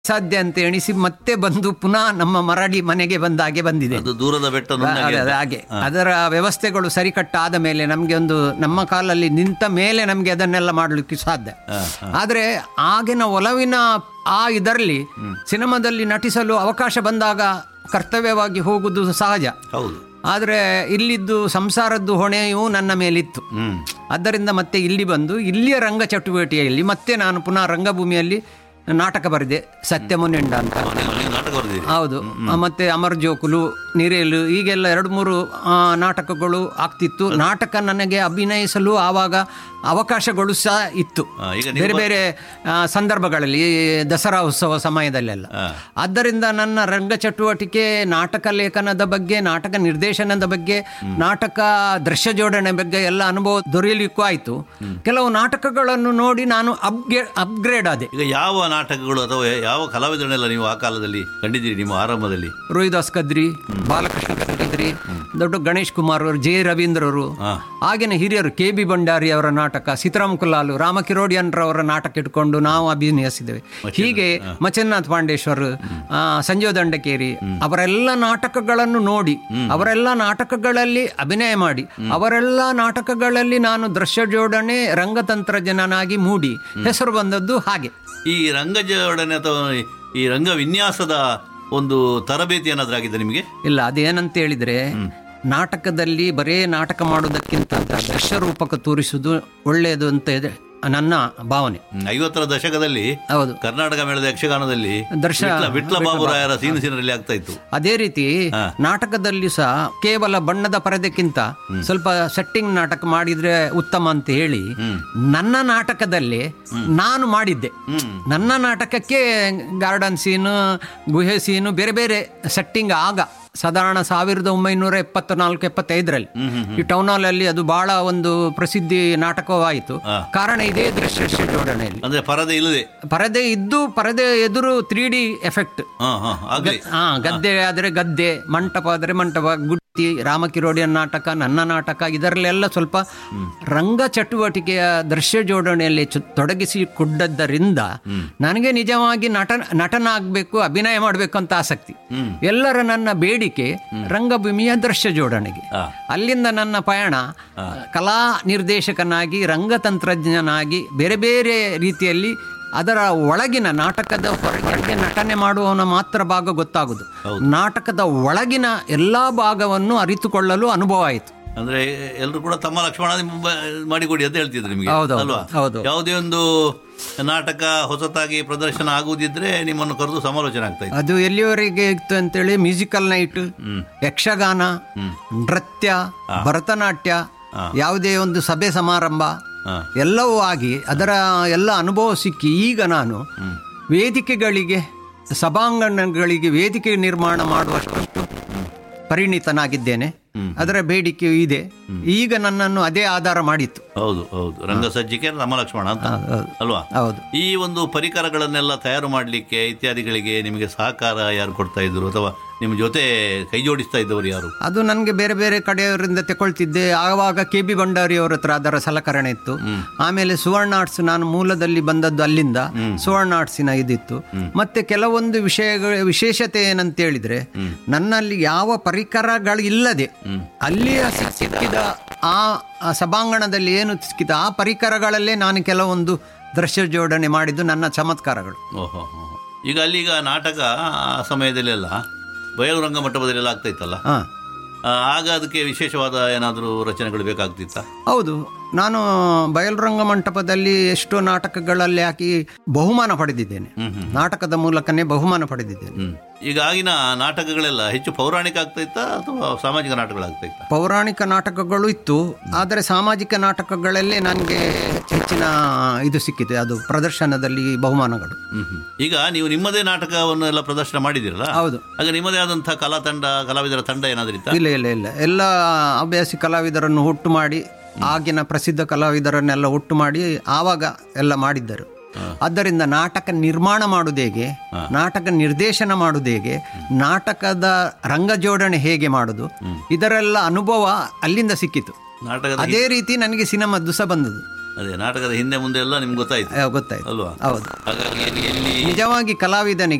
ಸಾಧ್ಯ ಅಂತ ಎಣಿಸಿ ಮತ್ತೆ ಬಂದು ಪುನಃ ನಮ್ಮ ಮರಡಿ ಮನೆಗೆ ಬಂದಾಗೆ ಬಂದಿದೆ ಅದು ದೂರದ ಬೆಟ್ಟ ನುಣ್ಣಗೆ ಅದೇ, ಅದೇ, ಹಾಗೆ ಅದರ ವ್ಯವಸ್ಥೆಗಳು ಸರಿಕಟ್ಟಾದ ಮೇಲೆ ನಮಗೆ ಒಂದು ನಮ್ಮ ಕಾಲಲ್ಲಿ ನಿಂತ ಮೇಲೆ ನಮಗೆ ಅದನ್ನೆಲ್ಲ ಮಾಡಲಿಕ್ಕೆ ಸಾಧ್ಯ ಆದರೆ ಆಗಿನ ಒಲವಿನ ಆ ಇದರಲ್ಲಿ ಸಿನಿಮಾದಲ್ಲಿ ನಟಿಸಲು ಅವಕಾಶ ಬಂದಾಗ ಕರ್ತವ್ಯವಾಗಿ ಹೋಗುವುದು ಸಹಜ ಹೌದು ಆದರೆ ಇಲ್ಲಿದ್ದು ಸಂಸಾರದ್ದು ಹೊಣೆಯೂ ನನ್ನ ಮೇಲಿತ್ತು ಹ್ಮ್ ಆದ್ದರಿಂದ ಮತ್ತೆ ಇಲ್ಲಿ ಬಂದು ಇಲ್ಲಿಯ ರಂಗ ಚಟುವಟಿಕೆಯಲ್ಲಿ ಮತ್ತೆ ನಾನು ಪುನಃ ರಂಗಭೂಮಿಯಲ್ಲಿ ನಾಟಕ ಬರೆದೆ ಸತ್ಯ ಮುನೆಂಡ ಅಂತ ನೀವು ನೀವು ನಾಟಕ ಬರೆದಿರಿ ಹೌದು ಮತ್ತೆ ಅಮರ್ ಜೋಕುಲು ನಿರೇಲು ಹೀಗೆಲ್ಲ ಎರಡು ಮೂರು ಆ, ನಾಟಕಗಳು ಆಗ್ತಿತ್ತು ನಾಟಕ ನನಗೆ ಅಭಿನಯಿಸಲು ಆವಾಗ ಅವಕಾಶಗಳು ಸಹ ಇತ್ತು ಆ, ಈಗ ಬೇರೆ ಬೇರೆ ಆ, ಸಂದರ್ಭಗಳಲ್ಲಿ ಈ ದಸರಾ ಉತ್ಸವ ಸಮಯದಲ್ಲೆಲ್ಲ ಆದ್ದರಿಂದ ನನ್ನ ರಂಗ ಚಟುವಟಿಕೆ ನಾಟಕ ಲೇಖನದ ಬಗ್ಗೆ ನಾಟಕ ನಿರ್ದೇಶನದ ಬಗ್ಗೆ ನಾಟಕ ದೃಶ್ಯ ಜೋಡಣೆ ಬಗ್ಗೆ ಎಲ್ಲ ಅನುಭವ ದೊರೆಯಲಿಕ್ಕೂ ಆಯಿತು ಕೆಲವು ನಾಟಕಗಳನ್ನು ನೋಡಿ ನಾನು ಅಪ್ಗ್ರೇ ಅಪ್ಗ್ರೇಡ್ ಆದೆ ಈಗ ಯಾವ ನಾಟಕಗಳು ಅಥವಾ ಯಾವ ಕಲಾವಿದರನ್ನೆಲ್ಲ ನೀವು ಆ ಕಾಲದಲ್ಲಿ ಕಂಡಿದ್ದೀರಿ ನಿಮ್ಮ ಆರಂಭದಲ್ಲಿ ರೋಹಿದಾಸ್ ಕದ್ರಿ ಬಾಲಕೃಷ್ಣ ಕದ್ರಿ ದೊಡ್ಡ ಗಣೇಶ್ ಕುಮಾರ್ ಅವರು ಜೆ ರವೀಂದ್ರರು ಹಾ. ಆಗಿನ ಹಿರಿಯರು ಕೆ ಬಿ ಭಂಡಾರಿ ಅವರ ನಾಟಕ ಸೀತಾರಾಮ್ ಕುಲಾಲು ರಾಮ ಕಿರೋಡಿಯನ್ರವರ ನಾಟಕ ಇಟ್ಕೊಂಡು ನಾವು ಅಭಿನಯಿಸಿದ್ದೇವೆ ಹೀಗೆ ಮಚನ್ನಾಥ್ ಪಾಂಡೇಶ್ವರ್ ಆ, ಸಂಜೀವ ದಂಡಕೇರಿ ಅವರೆಲ್ಲ ನಾಟಕಗಳನ್ನು ನೋಡಿ ಅವರೆಲ್ಲ ನಾಟಕಗಳಲ್ಲಿ ಅಭಿನಯ ಮಾಡಿ ಅವರೆಲ್ಲ ನಾಟಕಗಳಲ್ಲಿ ನಾನು ದೃಶ್ಯ ಜೋಡಣೆ ರಂಗತಂತ್ರಜ್ಞನಾಗಿ ಮೂಡಿ ಹೆಸರು ಬಂದದ್ದು ಹಾಗೆ ಈ ರಂಗ ಜೋಡಣೆ ಅಥವಾ ಈ ರಂಗ ವಿನ್ಯಾಸದ ಒಂದು ತರಬೇತಿ ಏನಾದ್ರೂ ಆಗಿದೆ ನಿಮಗೆ ಇಲ್ಲ ಅದೇನಂತ ಹೇಳಿದ್ರೆ ನಾಟಕದಲ್ಲಿ ಬರೇ ನಾಟಕ ಮಾಡೋದಕ್ಕಿಂತ ದೃಶ್ಯ ರೂಪಕ ತೋರಿಸುವುದು ಒಳ್ಳೆಯದು ಅಂತ ಇದೆ ನನ್ನ ಭಾವನೆ ಹ್ಮ್, ಐವತ್ತರ ದಶಕದಲ್ಲಿ ಹೌದು ಕರ್ನಾಟಕ ಮೇಳದ ಯಕ್ಷಗಾನದಲ್ಲಿ ದರ್ಶ ವಿಟ್ಲ ವಿಟ್ಲ ಬಾಬುರಾಯರ ಸೀನು ಸೀನರಲ್ಲಿ ಆಗ್ತಾ ಇತ್ತು ಅದೇ ರೀತಿ ನಾಟಕದಲ್ಲಿ ಸಹ ಕೇವಲ ಬಣ್ಣದ ಪರದೆಕ್ಕಿಂತ ಸ್ವಲ್ಪ ಸೆಟ್ಟಿಂಗ್ ನಾಟಕ ಮಾಡಿದ್ರೆ ಉತ್ತಮ ಅಂತ ಹೇಳಿ ನನ್ನ ನಾಟಕದಲ್ಲಿ ನಾನು ಮಾಡಿದ್ದೆ ನನ್ನ ನಾಟಕಕ್ಕೆ ಗಾರ್ಡನ್ ಸೀನು ಗುಹೆ ಸೀನು ಬೇರೆ ಬೇರೆ ಸೆಟ್ಟಿಂಗ್ ಆಗ ಸಾಧಾರಣ ಸಾವಿರದ ಒಂಬೈನೂರ ಎಪ್ಪತ್ನಾಲ್ಕು ಎಪ್ಪತ್ತೈದರಲ್ಲಿ ಈ ಟೌನ್ ಹಾಲ್ ಅಲ್ಲಿ ಅದು ಬಹಳ ಒಂದು ಪ್ರಸಿದ್ಧಿ ನಾಟಕವಾಯಿತು ಕಾರಣ ಇದೇ ದೃಶ್ಯ ಜೋಡಣೆಯಲ್ಲಿ ಅಂದ್ರೆ ಪರದೆ ಇಲ್ಲದೆ ಪರದೆ ಇದ್ದು ಪರದೆ ಎದುರು ತ್ರೀ ಡಿ ಎಫೆಕ್ಟ್ ಹಾ ಹಾ ಆಗ್ಲಿ ಹಾ ಗದ್ದೆ ಆದರೆ ಗದ್ದೆ ಮಂಟಪ ಆದರೆ ಮಂಟಪ ಗುಡ್ತಿ ರಾಮಕಿರೋಡಿಯನ್ ನಾಟಕ ನನ್ನ ನಾಟಕ ಇದರಲ್ಲೆಲ್ಲ ಸ್ವಲ್ಪ ರಂಗ ಚಟುವಟಿಕೆಯ ದೃಶ್ಯ ಜೋಡಣೆಯಲ್ಲಿ ಚು- ತೊಡಗಿಸಿಕೊಂಡದ್ದರಿಂದ ನನಗೆ ನಿಜವಾಗಿ ನಟ ನಟನ ಆಗಬೇಕು ಅಭಿನಯ ಮಾಡಬೇಕು ಅಂತ ಆಸಕ್ತಿ ಎಲ್ಲರ ನನ್ನ ಬೇಡಿಕೆ ರಂಗಭೂಮಿಯ ದೃಶ್ಯ ಜೋಡಣೆಗೆ ಆ. ಅಲ್ಲಿಂದ ನನ್ನ ಪಯಣ ಕಲಾ ನಿರ್ದೇಶಕನಾಗಿ ರಂಗತಂತ್ರಜ್ಞನಾಗಿ ಬೇರೆ ಬೇರೆ ರೀತಿಯಲ್ಲಿ ಅದರ ಒಳಗಿನ ನಾಟಕದ ಹೊರಗೆ ನಟನೆ ಮಾಡುವವನ ಮಾತ್ರ ಭಾಗ ಗೊತ್ತಾಗುದು ನಾಟಕದ ಒಳಗಿನ ಎಲ್ಲಾ ಭಾಗವನ್ನು ಅರಿತುಕೊಳ್ಳಲು ಅನುಭವ ಆಯಿತು ಅಂದ್ರೆ ಎಲ್ಲರೂ ಕೂಡ ತಮ್ಮ ಲಕ್ಷ್ಮಣ ಮುಂಬ- ಮಾಡಿಕೊಡಿ ಅಂತ ಹೇಳ್ತಿದ್ರು ನಿಮಗೆ ಹೌದು, ಹೌದು, ಅಲ್ವಾ ಹೌದು. ಯಾವುದೇ ಒಂದು ನಾಟಕ ಹೊಸತಾಗಿ ಪ್ರದರ್ಶನ ಆಗುವುದಿದ್ರೆ ನಿಮ್ಮನ್ನು ಕರೆದು ಸಮಾಲೋಚನೆ ಆಗ್ತಾ ಇತ್ತು ಅದು ಎಲ್ಲಿಯವರೆಗೆ ಇತ್ತು ಅಂತೇಳಿ ಮ್ಯೂಸಿಕಲ್ ನೈಟ್ ಯಕ್ಷಗಾನ ನೃತ್ಯ ಭರತನಾಟ್ಯ ಯಾವುದೇ ಒಂದು ಸಭೆ ಸಮಾರಂಭ ಹಾ. ಎಲ್ಲವೂ ಆಗಿ ಅದರ ಎಲ್ಲ ಅನುಭವ ಸಿಕ್ಕಿ ಈಗ ನಾನು ವೇದಿಕೆಗಳಿಗೆ ಸಭಾಂಗಣಗಳಿಗೆ ವೇದಿಕೆ ನಿರ್ಮಾಣ ಮಾಡುವಷ್ಟು ಪರಿಣಿತನಾಗಿದ್ದೇನೆ ಅದರ ಬೇಡಿಕೆಯೂ ಇದೆ ಈಗ ನನ್ನನ್ನು ಅದೇ ಆಧಾರ ಮಾಡಿತ್ತು ಹೌದು ಹೌದು ರಂಗ ಸಜ್ಜಿಕೆ ರಾಮ ಲಕ್ಷ್ಮಣ ಅಂತ ಹೌದು. ಅಲ್ವಾ ಹೌದು ಈ ಒಂದು ಪರಿಕರಗಳನ್ನೆಲ್ಲ ತಯಾರು ಮಾಡಲಿಕ್ಕೆ ಇತ್ಯಾದಿಗಳಿಗೆ ನಿಮಗೆ ಸಹಕಾರ ಯಾರು ಕೊಡ್ತಾ ಇದ್ರು ಅಥವಾ ನಿಮ್ಮ ಜೊತೆ ಕೈ ಜೋಡಿಸ್ತಾ ಇದ್ದವರು ಯಾರು ಅದು ನನಗೆ ಬೇರೆ ಬೇರೆ ಕಡೆಯವರಿಂದ ತಗೊಳ್ತಿದ್ದೆ ಆವಾಗ ಕೆ ಬಿ ಭಂಡಾರಿ ಅವರ ಹತ್ರ ಅದರ ಸಲಕರಣೆ ಇತ್ತು ಆಮೇಲೆ ಸುವರ್ಣ ಆರ್ಟ್ಸ್ ನಾನು ಮೂಲದಲ್ಲಿ ಬಂದದ್ದು ಅಲ್ಲಿಂದ ಸುವರ್ಣ ಆರ್ಟ್ಸಿನ ಇದಿತ್ತು ಮತ್ತೆ ಕೆಲವೊಂದು ವಿಷಯಗಳ ವಿಶೇಷತೆ ಏನಂತ ಹೇಳಿದ್ರೆ ನನ್ನಲ್ಲಿ ಯಾವ ಪರಿಕರಗಳು ಇಲ್ಲದೆ ಅಲ್ಲಿಯ ಸಿಕ್- ಸಿಕ್ಕಿದ ಆ ಆ ಸಭಾಂಗಣದಲ್ಲಿ ಏನು ಸಿಕ್ಕಿದ ಆ ಪರಿಕರಗಳಲ್ಲೇ ನಾನು ಕೆಲವೊಂದು ದೃಶ್ಯ ಜೋಡಣೆ ಮಾಡಿದ್ದು ನನ್ನ ಚಮತ್ಕಾರಗಳು ಓಹೋ ಹೋ, ಹೋ. ಈಗ ಅಲ್ಲಿಗ ನಾಟಕ ಆ ಸಮಯದಲ್ಲೆಲ್ಲ ಬಯಲು ರಂಗ ಮಂಟಪದಲ್ಲೆಲ್ಲ ಆಗ್ತಾ ಇತ್ತಲ್ಲ ಹಾ ಆ, ಆಗ ಅದಕ್ಕೆ ವಿಶೇಷವಾದ ಏನಾದರೂ ರಚನೆಗಳು ಬೇಕಾಗ್ತಿತ್ತ ಹೌದು ನಾನು ಬಯಲುರಂಗ ಮಂಟಪದಲ್ಲಿ ಎಷ್ಟೋ ನಾಟಕಗಳಲ್ಲಿ ಹಾಕಿ ಬಹುಮಾನ ಪಡೆದಿದ್ದೇನೆ ನಾಟಕದ ಮೂಲಕನೇ ಬಹುಮಾನ ಪಡೆದಿದ್ದೇನೆ ಹ್ಮ್ ಈಗ ಆಗಿನ ನಾಟಕಗಳೆಲ್ಲ ಹೆಚ್ಚು ಪೌರಾಣಿಕ ಆಗ್ತಾ ಇತ್ತ ಅಥವಾ ಸಾಮಾಜಿಕ ನಾಟಕಗಳಾಗ್ತಾ ಇತ್ತ ಪೌರಾಣಿಕ ನಾಟಕಗಳು ಇತ್ತು ಆದರೆ ಸಾಮಾಜಿಕ ನಾಟಕಗಳಲ್ಲೇ ನನಗೆ ಹೆಚ್ಚಿನ ಇದು ಸಿಕ್ಕಿದೆ ಅದು ಪ್ರದರ್ಶನದಲ್ಲಿ ಬಹುಮಾನಗಳು ಹ್ಮ್ ಹ್ಮ್. ಈಗ ನೀವು ನಿಮ್ಮದೇ ನಾಟಕವನ್ನು ಎಲ್ಲ ಪ್ರದರ್ಶನ ಮಾಡಿದಿರಲ್ಲ ಹೌದು ಆಗ ನಿಮ್ಮದೇ ಆದಂತಹ ಕಲಾ ತಂಡ ಕಲಾವಿದರ ತಂಡ ಏನಾದ್ರೂ ಇತ್ತ ಇಲ್ಲ ಇಲ್ಲ ಇಲ್ಲ ಎಲ್ಲ ಅಭ್ಯಾಸಿ ಕಲಾವಿದರನ್ನು ಒಟ್ಟು ಮಾಡಿ ಆಗಿನ ಪ್ರಸಿದ್ಧ ಕಲಾವಿದರನ್ನೆಲ್ಲ ಒಟ್ಟು ಮಾಡಿ ಆವಾಗ ಎಲ್ಲ ಮಾಡಿದ್ದರು ಆದ್ದರಿಂದ ನಾಟಕ ನಿರ್ಮಾಣ ಮಾಡುವುದು ಹೇಗೆ ನಾಟಕ ನಿರ್ದೇಶನ ಮಾಡುವುದು ಹೇಗೆ ನಾಟಕದ ರಂಗ ಜೋಡಣೆ ಹೇಗೆ ಮಾಡುದು ಇದರೆಲ್ಲ ಅನುಭವ ಅಲ್ಲಿಂದ ಸಿಕ್ಕಿತು ನಾಟಕದ ಅದೇ ರೀತಿ ನನಗೆ ಸಿನಿಮಾದ್ದು ಸಹ ಬಂದದ್ದು ಅದೇ ನಾಟಕದ ಹಿಂದೆ ಮುಂದೆ ಎಲ್ಲ ನಿಮ್ಗೆ ಗೊತ್ತಾಯ್ತು ಆ, ಗೊತ್ತಾಯ್ತು ಅಲ್ವಾ ಹೌದು ಹಾಗಾಗಿ ಎಲ್ಲಿ ನಿಜವಾಗಿ ಕಲಾವಿದನಿಗೆ